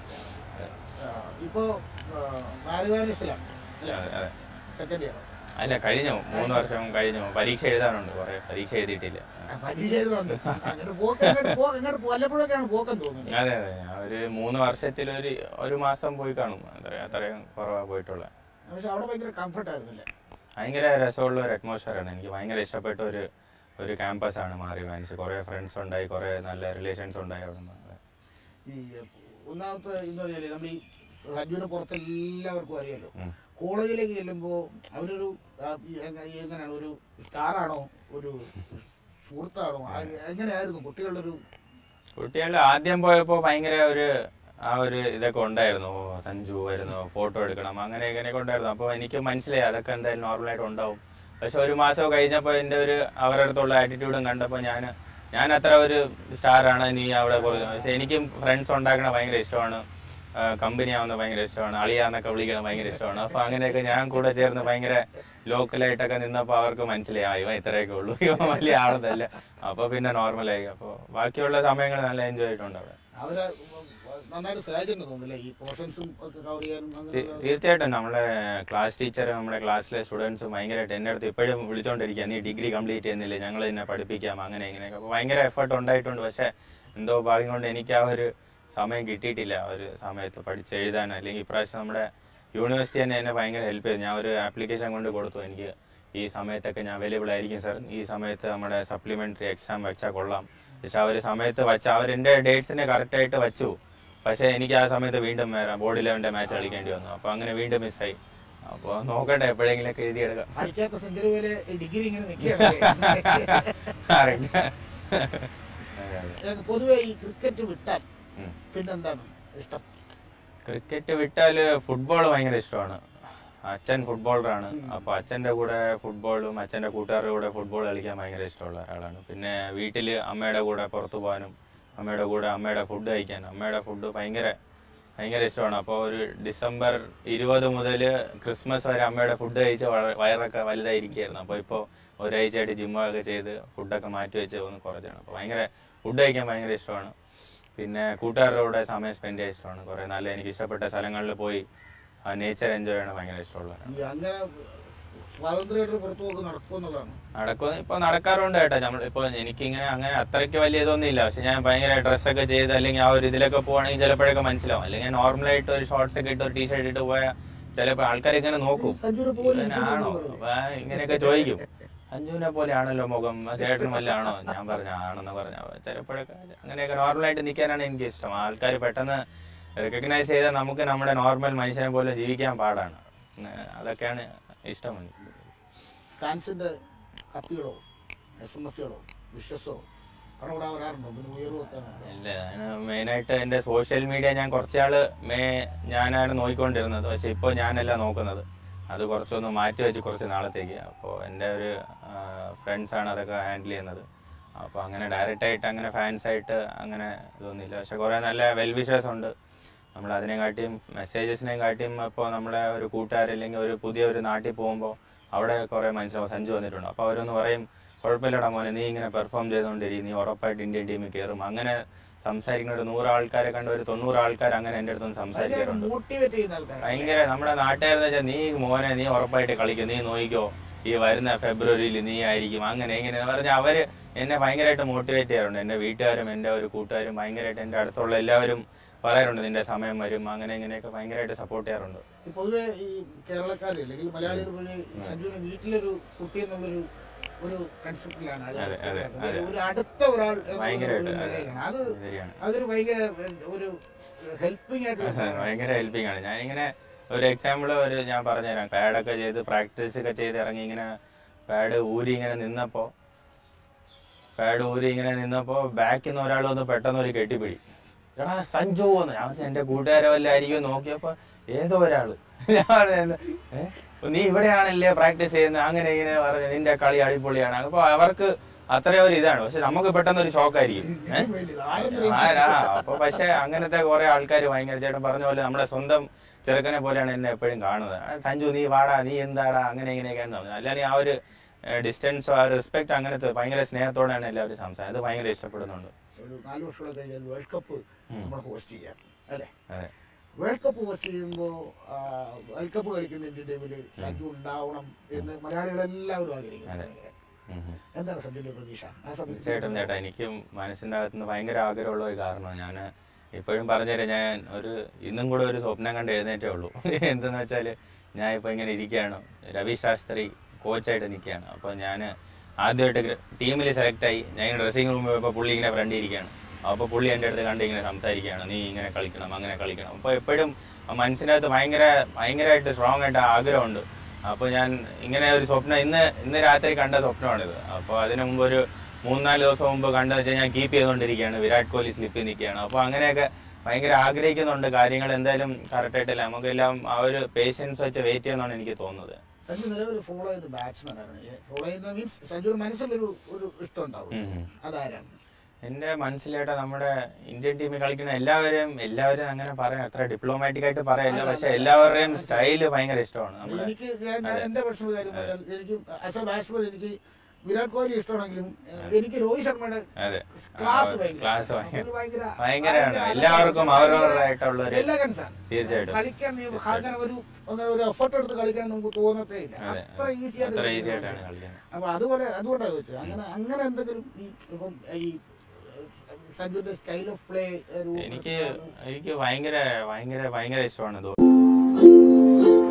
ആ, ഇപ്പോ മാരുവാനിസിലാണ് അതെ, അതെ. സെക്കൻഡ് ഇയർ അല്ല കഴിഞ്ഞു മൂന്ന് വർഷം കഴിഞ്ഞു പരീക്ഷ എഴുതാനുണ്ട് കുറെ പരീക്ഷ എഴുതിയിട്ടില്ല പരീക്ഷ എഴുതുന്നുണ്ട് അങ്ങോട്ട് പോക്ക് അങ്ങോട്ട് പോ അങ്ങോട്ട് വല്ലപ്പോഴൊക്കെയാണ് പോക്കെന്ന് തോന്നുന്നത് അതെ അതെ ഞാൻ ഒരു മൂന്ന് വർഷത്തിൽ ഒരു ഒരു മാസം പോയി കാണും അത്ര അത്രയും കുറവാ പോയിട്ടുള്ള പക്ഷെ അവിടെ ഭയങ്കര കംഫർട്ട് ആയിരുന്നില്ലേ ഭയങ്കര രസമുള്ള ഒരു atmosphere ആണ് എനിക്ക് ഭയങ്കര ഇഷ്ടപ്പെട്ട ഒരു ഒരു ക്യാമ്പസ് ആണ് മാറി വാനിച്ച് കുറെ ഫ്രണ്ട്സ് ഉണ്ടായി കുറെ നല്ല റിലേഷൻസ് ഉണ്ടായി അവിടെ നിന്ന് ഈ ഒന്നാമത്തെ എന്ന് പറഞ്ഞാല് നമ്മൾ ഈ സഞ്ജുവിനെ പുറത്ത് എല്ലാവർക്കും അറിയാലോ ഉം. കോളേജിലേക്ക് ചെല്ലുമ്പോൾ അവരൊരു ആ, ഈ എങ്ങ- ഈ എങ്ങനെയാണ് ഒരു സ്റ്റാറാണോ ഒരു സുഹൃത്താണോ ആ, എങ്ങനെയായിരുന്നു കുട്ടികളുടെ ഒരു കുട്ടികൾ ആദ്യം പോയപ്പോ ഭയങ്കര ഒരു ആ ഒരു ഇതൊക്കെ ഉണ്ടായിരുന്നു ഓ, സഞ്ജു വരുന്നു ഫോട്ടോ എടുക്കണം അങ്ങനെ ഇങ്ങനെയൊക്കെ ഉണ്ടായിരുന്നു അപ്പോൾ എനിക്ക് മനസ്സിലായി അതൊക്കെ എന്തായാലും നോർമലായിട്ട് ഉണ്ടാവും പക്ഷെ ഒരു മാസം കഴിഞ്ഞപ്പോൾ എൻ്റെ ഒരു അവരുടെ അടുത്തുള്ള ആറ്റിറ്റ്യൂഡും കണ്ടപ്പോൾ ഞാൻ ഞാൻ അത്ര ഒരു സ്റ്റാറാണ് നീ അവിടെ പോയി പക്ഷെ എനിക്കും ഫ്രണ്ട്സ് ഉണ്ടാക്കണ ഭയങ്കര ഇഷ്ടമാണ് കമ്പനി ആവുന്ന ഭയങ്കര ഇഷ്ടമാണ് അളിയാന്നൊക്കെ വിളിക്കണം ഭയങ്കര ഇഷ്ടമാണ് അപ്പൊ അങ്ങനെയൊക്കെ ഞാൻ കൂടെ ചേർന്ന് ഭയങ്കര ലോക്കലായിട്ടൊക്കെ നിന്നപ്പോൾ അവർക്ക് മനസ്സിലായി ആ ഇവൻ ഇത്രയൊക്കെ ഉള്ളൂ ഇവൻ വലിയ ആളതല്ല അപ്പൊ പിന്നെ നോർമലായി അപ്പോൾ ബാക്കിയുള്ള സമയങ്ങൾ നല്ല എൻജോയ് ആയിട്ടുണ്ട് അവിടെ അവരെ നന്നായിട്ട് സഹായിച്ചിട്ടുണ്ട് തോന്നുന്നില്ലേ ഈ പോർഷൻസും ഒക്കെ കവർ ചെയ്യാനും തീ- അങ്ങനെ തീർച്ചയായിട്ടും നമ്മളെ ക്ലാസ് ടീച്ചർ നമ്മുടെ ക്ലാസ്സിലെ സ്റ്റുഡൻസും ഭയങ്കരമായിട്ട് എൻ്റെ അടുത്ത് ഇപ്പോഴും വിളിച്ചോണ്ടിരിക്കുക നീ ഡിഗ്രി കംപ്ലീറ്റ് ചെയ്യുന്നില്ലേ ഞങ്ങൾ നിന്നെ പഠിപ്പിക്കാം അങ്ങനെ ഇങ്ങനെയൊക്കെ അപ്പോൾ ഭയങ്കര എഫേർട്ട് ഉണ്ടായിട്ടുണ്ട് പക്ഷേ എന്തോ ഭാഗ്യം കൊണ്ട് എനിക്ക് ആ ഒരു സമയം കിട്ടിയിട്ടില്ല ആ ഒരു സമയത്ത് പഠിച്ച് എഴുതാൻ അല്ലെങ്കിൽ ഇപ്രാവശ്യം നമ്മുടെ യൂണിവേഴ്സിറ്റി തന്നെ എന്നെ ഭയങ്കര ഹെൽപ്പ് ചെയ്തു ഞാൻ ഒരു ആപ്ലിക്കേഷൻ കൊണ്ട് കൊടുത്തു എനിക്ക് ഈ സമയത്തൊക്കെ ഞാൻ അവൈലബിൾ ആയിരിക്കും സർ ഈ സമയത്ത് നമ്മുടെ സപ്ലിമെന്ററി എക്സാം വെച്ചാൽ കൊള്ളാം പക്ഷെ അവർ സമയത്ത് വച്ച അവർ എൻ്റെ ഡേറ്റ്സിനെ കറക്റ്റായിട്ട് വച്ചു പക്ഷെ എനിക്ക് ആ സമയത്ത് വീണ്ടും വേറെ ബോർഡ് ലെവലിന്റെ മാച്ച് കളിക്കേണ്ടി വന്നു അപ്പൊ അങ്ങനെ വീണ്ടും മിസ്സായി അപ്പോൾ നോക്കട്ടെ എപ്പോഴെങ്കിലൊക്കെ എഴുതിയെടുക്കാം പഠിക്കാത്ത സെഞ്ചുറി പോലെ ഡിഗ്രി ഇങ്ങനെ നിൽക്കുകയാണ് അറിയില്ല. അതെ, അതെ. പൊതുവെ ഈ ക്രിക്കറ്റ് വിട്ടാൽ ഉം. പിന്നെന്താണ് ഇഷ്ടം ക്രിക്കറ്റ് വിട്ടാല് ഫുട്ബോൾ ഭയങ്കര ഇഷ്ടമാണ് അച്ഛൻ ഫുട്ബോളറാണ് അപ്പൊ അച്ഛന്റെ കൂടെ ഫുട്ബോളും അച്ഛന്റെ കൂട്ടുകാരുടെ കൂടെ ഫുട്ബോൾ കളിക്കാൻ ഭയങ്കര ഇഷ്ടമുള്ള ഒരാളാണ് പിന്നെ വീട്ടില് അമ്മയുടെ കൂടെ പുറത്തു പോകാനും അമ്മയുടെ കൂടെ അമ്മയുടെ ഫുഡ് കഴിക്കാനും അമ്മയുടെ ഫുഡ് ഭയങ്കര ഭയങ്കര ഇഷ്ടമാണ് അപ്പോൾ ഒരു ഡിസംബർ ഇരുപത് മുതൽ ക്രിസ്മസ് വരെ അമ്മയുടെ ഫുഡ് കഴിച്ച് വയ- വയറൊക്കെ വലുതായിരിക്കുകയായിരുന്നു അപ്പോൾ ഇപ്പോൾ ഒരാഴ്ചയായിട്ട് ജിമ്മൊക്കെ ചെയ്ത് ഫുഡൊക്കെ മാറ്റി വെച്ച് ഒന്ന് കുറച്ചാണ് അപ്പോൾ ഭയങ്കര ഫുഡ് കഴിക്കാൻ ഭയങ്കര ഇഷ്ടമാണ് പിന്നെ കൂട്ടുകാരുടെ കൂടെ സമയം സ്പെൻഡ് ചെയ്യാൻ ഇഷ്ടമാണ് കുറേ നല്ല എനിക്ക് ഇഷ്ടപ്പെട്ട സ്ഥലങ്ങളിൽ പോയി ആ നേച്ചർ എൻജോയ് ചെയ്യണം ഭയങ്കര ഇഷ്ടമുള്ളതാണ് ഈ അങ്ങനെ സ്വാതന്ത്ര്യമായിട്ട് പുറത്തു പോക്ക് നടക്കുമെന്നുള്ളതാണ് നടക്കും ഇപ്പൊ നടക്കാറുണ്ട് കേട്ടോ നമ്മൾ ഇപ്പൊ എനിക്കിങ്ങനെ അങ്ങനെ അത്രയ്ക്ക് വലിയ ഇതൊന്നും ഇല്ല പക്ഷെ ഞാൻ ഭയങ്കര ഡ്രസ്സൊക്കെ ചെയ്ത് അല്ലെങ്കിൽ ആ ഒരു ഇതിലൊക്കെ പോവാണെങ്കിൽ ചിലപ്പോഴൊക്കെ മനസ്സിലാവും അല്ലെങ്കിൽ നോർമലായിട്ട് ഒരു ഷോർട്സ് ഒക്കെ ഇട്ട് ഒരു ടീഷർട്ട് ഇട്ട് പോയാൽ ചിലപ്പോൾ ആൾക്കാർ ഇങ്ങനെ നോക്കും സഞ്ജുവിനെ പോലെ ആണോ അപ്പൊ ആ ഇങ്ങനെയൊക്കെ ചോദിക്കും അഞ്ജുവിനെ പോലെ ആണല്ലോ മുഖം ചേട്ടനും വല്ല ആണോ ഞാൻ പറഞ്ഞു ആണെന്ന് പറഞ്ഞു അപ്പൊ ചിലപ്പോഴൊക്കെ അങ്ങനെയൊക്കെ നോർമലായിട്ട് നിൽക്കാനാണ് എനിക്ക് ഇഷ്ടം ആൾക്കാർ പെട്ടെന്ന് റെക്കഗ്നൈസ് ചെയ്താൽ നമുക്ക് നമ്മുടെ നോർമൽ മനുഷ്യനെ പോലെ ജീവിക്കാൻ പാടാണ് ഉം, അതൊക്കെയാണ് ഇഷ്ടം എനിക്ക് ഫാൻസിന്റെ കത്തുകളോ എസ് എം എസ്സുകളോ വിഷസോ അവിടെ വരാറുണ്ടോ പിന്നെ ഉയർവൊക്കെ ഇല്ല മെയിനായിട്ട് എൻ്റെ സോഷ്യൽ മീഡിയ ഞാൻ കുറച്ചാള് മേ ഞാനാണ് നോക്കിക്കൊണ്ടിരുന്നത് പക്ഷെ ഇപ്പോൾ ഞാനല്ല നോക്കുന്നത് അത് കുറച്ചൊന്ന് മാറ്റി വെച്ച് കുറച്ച് നാളത്തേക്ക് അപ്പോൾ എൻ്റെ ഒരു ഫ്രണ്ട്സാണ് അതൊക്കെ ഹാൻഡിൽ ചെയ്യുന്നത് അപ്പോൾ അങ്ങനെ ഡയറക്റ്റ് ആയിട്ട് അങ്ങനെ ഫാൻസ് ആയിട്ട് അങ്ങനെ ഇതൊന്നുമില്ല പക്ഷെ കുറേ നല്ല വെൽ വിഷേഴ്സ് ഉണ്ട് നമ്മൾ അതിനെക്കാട്ടിയും മെസ്സേജസിനെയും കാട്ടിയും ഇപ്പോൾ നമ്മളെ ഒരു കൂട്ടുകാരല്ലെങ്കിൽ ഒരു പുതിയ ഒരു നാട്ടിൽ പോകുമ്പോൾ അവിടെ കുറേ മനസ്സിലാവും സഞ്ജു വന്നിട്ടുണ്ട് അപ്പോൾ അവരൊന്ന് പറയും കുഴപ്പമില്ലടാ മോനെ നീ ഇങ്ങനെ പെർഫോം ചെയ്തുകൊണ്ടിരി നീ ഉറപ്പായിട്ട് ഇന്ത്യൻ ടീമിൽ കയറും അങ്ങനെ സംസാരിക്കുന്ന ഒരു നൂറ് ആൾക്കാരെ കണ്ട ഒരു തൊണ്ണൂറ് ആൾക്കാർ അങ്ങനെ എൻ്റെ അടുത്തൊന്ന് സംസാരിക്കാറുണ്ട് മോട്ടിവേറ്റ് ചെയ്യുന്ന ആൾക്കാരാണ് ഭയങ്കര നമ്മുടെ നാട്ടുകാരെന്ന് വെച്ചാൽ നീ മോനെ നീ ഉറപ്പായിട്ട് കളിക്കും നീ നോയിക്കോ ഈ വരുന്ന ഫെബ്രുവരിയിൽ നീ ആയിരിക്കും അങ്ങനെ ഇങ്ങനെ എന്ന് പറഞ്ഞാൽ അവര് എന്നെ ഭയങ്കരമായിട്ട് മോട്ടിവേറ്റ് ചെയ്യാറുണ്ട് എൻ്റെ വീട്ടുകാരും എൻ്റെ ഒരു കൂട്ടുകാരും ഭയങ്കരമായിട്ട് എൻ്റെ അടുത്തുള്ള എല്ലാവരും പറയാറുണ്ട് നിന്റെ സമയം വരും അങ്ങനെ ഇങ്ങനെയൊക്കെ ഭയങ്കരമായിട്ട് സപ്പോർട്ട് ചെയ്യാറുണ്ട് ഈ പൊതുവെ ഈ കേരളക്കാർ അല്ലെങ്കിൽ മലയാളികൾ വഴി സഞ്ജുവിന് വീട്ടിലൊരു കുട്ടി എന്നുള്ളൊരു ഒരു കൺസെപ്റ്റിലാണ് ആളുകൾ അതെ, അതെ, കിടക്കുന്നത്. അതെ. ഒരു അടുത്ത ഒരാൾ എന്നുള്ള ഭയങ്കരമായിട്ട് ഒരു അതെ നിലയിലാണ്. അത് ശരിയാണ് അതൊരു ഭയങ്കര ഒരു ഹെൽപ്പിംഗ് ആയിട്ടുള്ള സാധനമാണ്. ഭയങ്കര ഹെൽപ്പിംഗ് ആണ് ഞാൻ ഇങ്ങനെ ഒരു എക്സാമ്പിൾ ഒരു ഞാൻ പറഞ്ഞുതരാം പാഡൊക്കെ ചെയ്ത് പ്രാക്ടീസ് ഒക്കെ ചെയ്ത് ഇറങ്ങി ഇങ്ങനെ പാഡ് ഊരി ഇങ്ങനെ നിന്നപ്പോ പാഡ് ഊരി ഇങ്ങനെ നിന്നപ്പോ ബാക്കിൽ നിന്ന് ഒരാൾ വന്ന് പെട്ടെന്ന് ഒരു കെട്ടിപ്പിടി എടാ സഞ്ജു എന്ന് ഞാൻ വിചാരിച്ചു എന്റെ കൂട്ടുകാരെ വല്ല ആയിരിക്കും നോക്കിയപ്പോ ഏതോ ഒരാള് ഞാൻ പറഞ്ഞു "ഏ? നീ ഇവിടെയാണല്ലേ പ്രാക്ടീസ് ചെയ്യുന്നത് അങ്ങനെ ഇങ്ങനെ പറഞ്ഞു നിന്റെ കളി അടിപൊളിയാണ് അപ്പൊ അവർക്ക് അത്രയും ഒരു ഇതാണ് പക്ഷെ നമുക്ക് പെട്ടെന്ന് ഒരു ഷോക്കായിരിക്കും ഏഹ് ആരെങ്കിലും ആരാ അപ്പൊ പക്ഷെ അങ്ങനത്തെ കുറെ ആൾക്കാർ ഭയങ്കര ചേട്ടൻ പറഞ്ഞ പോലെ നമ്മുടെ സ്വന്തം ചെറുക്കനെ പോലെയാണ് എന്നെ എപ്പോഴും കാണുന്നത് ആ, സഞ്ജു നീ വാടാ നീ എന്താടാ അങ്ങനെ ഇങ്ങനെയൊക്കെയാണ് തോന്നുന്നത് അല്ലെങ്കിൽ ആ ഒരു ഡിസ്റ്റൻസ് ആ റെസ്പെക്ട് അങ്ങനത്തെ ഭയങ്കര സ്നേഹത്തോടെയാണ് എല്ലാവരും സംസാരം അത് ഭയങ്കര ഇഷ്ടപ്പെടുന്നുണ്ട് ഒരു നാല് വർഷം കഴിഞ്ഞാൽ വേൾഡ് കപ്പ് നമ്മൾ ഹോസ്റ്റ് ചെയ്യാം അല്ലേ അതെ വേൾഡ് കപ്പ് ഹോസ്റ്റ് ചെയ്യുമ്പോൾ വേൾഡ് കപ്പ് കളിക്കുന്ന ഇന്ത്യൻ ടീമിൽ സഞ്ജു ഉണ്ടാവണം എന്ന് മലയാളികളെല്ലാവരും ആഗ്രഹിക്കുന്നു ഉം ഉം. എന്താണ് സഞ്ജുവിന്റെ പ്രതീക്ഷ ആ സമയത്ത് തീർച്ചയായിട്ടും ചേട്ടാ എനിക്കും മനസ്സിൻ്റെ അകത്തുനിന്ന് ഭയങ്കര ആഗ്രഹമുള്ള ഒരു കാരണമാണ് ഞാൻ ഇപ്പോഴും പറഞ്ഞുതരാം ഞാൻ ഒരു ഇന്നും കൂടെ ഒരു സ്വപ്നം കണ്ട് എഴുന്നേറ്റേ ഉള്ളൂ എന്തെന്ന് വെച്ചാൽ ഞാൻ ഇപ്പോൾ ഇങ്ങനെ ഇരിക്കുകയാണ് രവി ശാസ്ത്രി കോച്ചായിട്ട് നിൽക്കുകയാണ് അപ്പോൾ ഞാൻ ആദ്യമായിട്ട് ടീമിൽ സെലക്ട് ആയി ഞാൻ ഡ്രസ്സിംഗ് റൂമിൽ പോയപ്പോൾ പുള്ളി ഇങ്ങനെ ഫ്രണ്ട് ഇരിക്കുകയാണ് അപ്പോൾ പുള്ളി എൻ്റെ അടുത്ത് കണ്ട് ഇങ്ങനെ സംസാരിക്കുകയാണ് നീ ഇങ്ങനെ കളിക്കണം അങ്ങനെ കളിക്കണം അപ്പോൾ എപ്പോഴും മനസ്സിനകത്ത് ഭയങ്കര ഭയങ്കരമായിട്ട് സ്ട്രോങ് ആയിട്ട് ആഗ്രഹമുണ്ട് അപ്പോൾ ഞാൻ ഇങ്ങനെ ഒരു സ്വപ്നം ഇന്ന് ഇന്ന് രാത്രി കണ്ട സ്വപ്നമാണിത് അപ്പോൾ അതിനു മുമ്പ് ഒരു മൂന്നാല് ദിവസം മുമ്പ് കണ്ടു വെച്ചാൽ ഞാൻ കീപ്പ് ചെയ്തുകൊണ്ടിരിക്കുകയാണ് വിരാട് കോഹ്ലി സ്ലിപ്പിൽ നിൽക്കുകയാണ് അപ്പോൾ അങ്ങനെയൊക്കെ ഭയങ്കര ആഗ്രഹിക്കുന്നുണ്ട് കാര്യങ്ങൾ എന്തായാലും കറക്റ്റ് ആയിട്ടില്ല നമുക്കെല്ലാം ആ ഒരു പേഷ്യൻസ് വെച്ച് വെയിറ്റ് ചെയ്യുന്നതാണ് എനിക്ക് തോന്നുന്നത് സഞ്ജു നിലവിൽ ഫോളോ ചെയ്യുന്ന ബാറ്റ്സ്മാൻ ആണ് ഫോളോ ചെയ്യുന്ന മീൻസ് സഞ്ജുവിന് മനസ്സിലൊരു ഒരു ഇഷ്ടം ഉണ്ടാവും ഉം ഉം. അതാരാണ് എന്റെ മനസ്സിലായിട്ട് നമ്മുടെ ഇന്ത്യൻ ടീമിൽ കളിക്കുന്ന എല്ലാവരും എല്ലാവരും അങ്ങനെ പറയാം അത്ര ഡിപ്ലോമാറ്റിക് ആയിട്ട് പറയല്ല പക്ഷെ എല്ലാവരുടെയും സ്റ്റൈല് ഭയങ്കര ഇഷ്ടമാണ് നമ്മുടെ എനിക്ക് ഞാൻ ഞാൻ എന്റെ പേഴ്സണൽ കാര്യം പറഞ്ഞാൽ എനിക്ക് ആസ് എ ബാറ്റ്സ്മാൻ എനിക്ക് വിരാട് കോഹ്ലി ഇഷ്ടമാണെങ്കിലും ഏഹ്, എനിക്ക് രോഹിത് ശർമ്മയുടെ അതെ ക്ലാസ് ഭയങ്കര ക്ലാസ് ഇഷ്ടമാണ്. പുള്ളി ഭയങ്കര ഭയങ്കരമാണ് ഭയങ്കര എല്ലാവർക്കും ഭയങ്കര അവരവരുടേതായിട്ടുള്ള ഒരു elegance ആണ്. തീർച്ചയായിട്ടും കളിക്കാൻ നീ അങ്ങനെ ഒരു അങ്ങനെ ഒരു എഫർട്ട് എടുത്ത് കളിക്കാൻ നമുക്ക് തോന്നത്തേ ഇല്ല അതെ അത്ര ഈസി ആയിട്ട് അത്ര കളിക്കുന്ന ഈസി ആയിട്ടാണ് കളിയാണ്. കളിക്കുന്നത് അപ്പൊ അതുപോലെ അതുകൊണ്ടാണ് വെച്ചത് അങ്ങനെ അങ്ങനെ എന്തെങ്കിലും ഈ ഇപ്പം ഈ സഞ്ജുവിന്റെ സ്റ്റൈൽ ഓഫ് പ്ലേ ഒരു എനിക്ക് എനിക്ക് ഭയങ്കര ഭയങ്കര ഭയങ്കര ഇഷ്ടമാണ് ധോണി